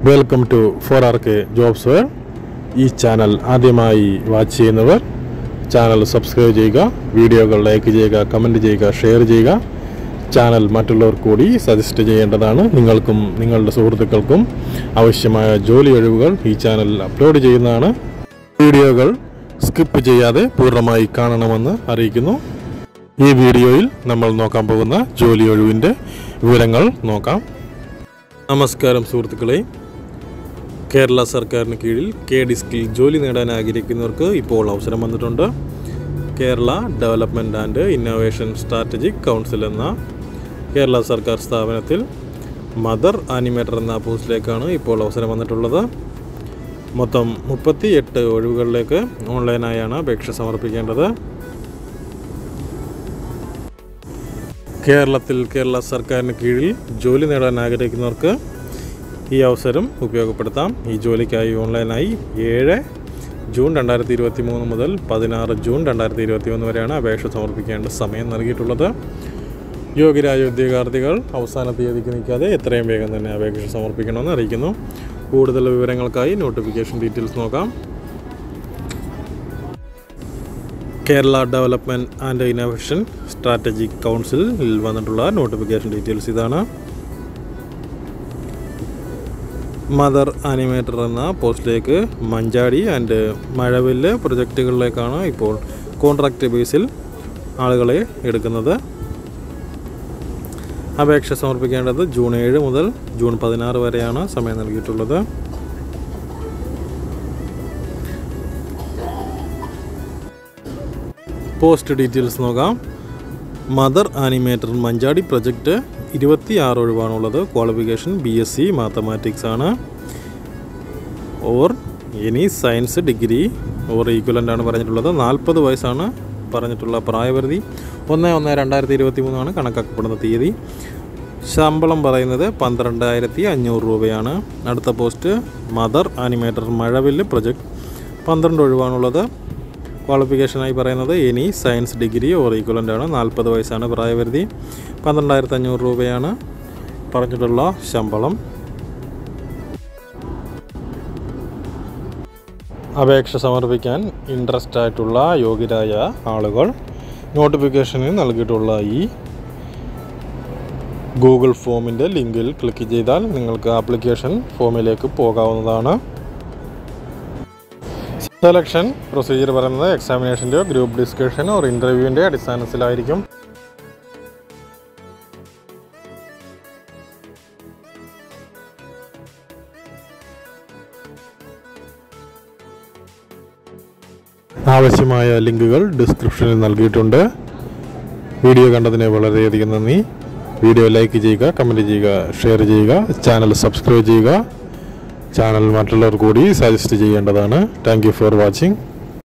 welcome to four R K jobs where ഈ channel ആദ്യമായി watch ചെയ്യുന്നവർ ചാനൽ സബ്സ്ക്രൈബ് ചെയ്യുക വീഡിയോകൾ ലൈക്ക് ചെയ്യുക കമൻറ്റ് ചെയ്യുക ഷെയർ ചെയ്യുക ചാനൽ മറ്റുള്ളവർ കൂടി സജസ്റ്റ് ചെയ്യേണ്ടതാണ് നിങ്ങൾക്കും നിങ്ങളുടെ സുഹൃത്തുക്കൾക്കും ആവശ്യമായ ജോലി ഒഴിവുകൾ ഈ ചാനലിൽ അപ്ലോഡ് ചെയ്യുന്നതാണ് വീഡിയോകൾ സ്കിപ്പ് ചെയ്യാതെ പൂർണ്ണമായി കാണണമെന്ന് അറിയിക്കുന്നു ഈ വീഡിയോയിൽ നമ്മൾ നോക്കാൻ പോകുന്ന ജോലി ഒഴിവിൻ്റെ വിവരങ്ങൾ നോക്കാം നമസ്കാരം സുഹൃത്തുക്കളെ കേരള സർക്കാരിന് കീഴിൽ കെ ഡിസ്കിൽ ജോലി നേടാൻ ആഗ്രഹിക്കുന്നവർക്ക് ഇപ്പോൾ അവസരം വന്നിട്ടുണ്ട് Kerala development and innovation strategic council എന്ന കേരള സർക്കാർ സ്ഥാപനത്തിൽ മദർ ആനിമേറ്റർ എന്ന പോസ്റ്റിലേക്കാണ് ഇപ്പോൾ അവസരം വന്നിട്ടുള്ളത് മൊത്തം മുപ്പത്തി എട്ട് ഒഴിവുകളിലേക്ക് ഓൺലൈനായാണ് അപേക്ഷ സമർപ്പിക്കേണ്ടത് കേരളത്തിൽ കേരള സർക്കാരിന് കീഴിൽ ജോലി നേടാൻ ആഗ്രഹിക്കുന്നവർക്ക് ഈ അവസരം ഉപയോഗപ്പെടുത്താം ഈ ജോലിക്കായി ഓൺലൈനായി ഏഴ് ജൂൺ രണ്ടായിരത്തി ഇരുപത്തി മൂന്ന് മുതൽ പതിനാറ് ജൂൺ രണ്ടായിരത്തി ഇരുപത്തി ഒന്ന് വരെയാണ് അപേക്ഷ സമർപ്പിക്കേണ്ട സമയം നൽകിയിട്ടുള്ളത് യോഗ്യരായ ഉദ്യോഗാർത്ഥികൾ അവസാന തീയതിക്ക് നിൽക്കാതെ എത്രയും വേഗം തന്നെ അപേക്ഷ സമർപ്പിക്കണമെന്ന് അറിയിക്കുന്നു കൂടുതൽ വിവരങ്ങൾക്കായി നോട്ടിഫിക്കേഷൻ ഡീറ്റെയിൽസ് നോക്കാം Kerala development and innovation strategic കൗൺസിലിൽ വന്നിട്ടുള്ള നോട്ടിഫിക്കേഷൻ ഡീറ്റെയിൽസ് ഇതാണ് മദർ ആനിമേറ്റർ എന്ന പോസ്റ്റിലേക്ക് മഞ്ചാടി ആൻഡ് മഴവില്ല് പ്രൊജക്റ്റുകളിലേക്കാണ് ഇപ്പോൾ കോൺട്രാക്റ്റ് ബേസിൽ ആളുകളെ എടുക്കുന്നത് അപേക്ഷ സമർപ്പിക്കേണ്ടത് ജൂൺ ഏഴ് മുതൽ ജൂൺ പതിനാറ് വരെയാണ് സമയം നൽകിയിട്ടുള്ളത് പോസ്റ്റ് ഡീറ്റെയിൽസ് നോക്കാം മദർ ആനിമേറ്റർ മഞ്ചാടി പ്രൊജക്റ്റ് ഇരുപത്തി ആറ് ഒഴിവാണുള്ളത് qualification B S C mathematics ആണ് or any science degree or equivalent ആണ് പറഞ്ഞിട്ടുള്ളത് നാൽപ്പത് വയസ്സാണ് പറഞ്ഞിട്ടുള്ള പ്രായപരിധി ഒന്ന് ഒന്ന് രണ്ടായിരത്തി ഇരുപത്തി മൂന്നാണ് കണക്കാക്കപ്പെടുന്ന തീയതി ശമ്പളം പറയുന്നത് പന്ത്രണ്ടായിരത്തി അഞ്ഞൂറ് രൂപയാണ് അടുത്ത post mother animator Mazhavillu project പന്ത്രണ്ട് ഒഴിവാണുള്ളത് ക്വാളിഫിക്കേഷനായി പറയുന്നത് any science degree or equivalent ആണ് നാൽപ്പത് വയസ്സാണ് പ്രായപരിധി പന്ത്രണ്ടായിരത്തി അഞ്ഞൂറ് രൂപയാണ് പറഞ്ഞിട്ടുള്ള ശമ്പളം അപേക്ഷ സമർപ്പിക്കാൻ ഇൻട്രസ്റ്റ് ആയിട്ടുള്ള യോഗ്യരായ ആളുകൾ നോട്ടിഫിക്കേഷനിൽ നൽകിയിട്ടുള്ള ഈ ഗൂഗിൾ ഫോമിൻ്റെ ലിങ്കിൽ ക്ലിക്ക് ചെയ്താൽ നിങ്ങൾക്ക് ആപ്ലിക്കേഷൻ ഫോമിലേക്ക് പോകാവുന്നതാണ് സെലക്ഷൻ പ്രൊസീജിയർ പറയുന്നത് എക്സാമിനേഷൻ്റെയോ ഗ്രൂപ്പ് ഡിസ്കഷനോ ഒരു ഇൻ്റർവ്യൂവിൻ്റെ അടിസ്ഥാനത്തിലായിരിക്കും ആവശ്യമായ ലിങ്കുകൾ ഡിസ്ക്രിപ്ഷനിൽ നൽകിയിട്ടുണ്ട് വീഡിയോ കണ്ടതിന് വളരെയധികം നന്ദി വീഡിയോ ലൈക്ക് ചെയ്യുക കമൻറ്റ് ചെയ്യുക ഷെയർ ചെയ്യുക ചാനൽ സബ്സ്ക്രൈബ് ചെയ്യുക ചാനൽ മറ്റുള്ളവർ കൂടി സജസ്റ്റ് ചെയ്യേണ്ടതാണ് താങ്ക് യു ഫോർ വാച്ചിങ്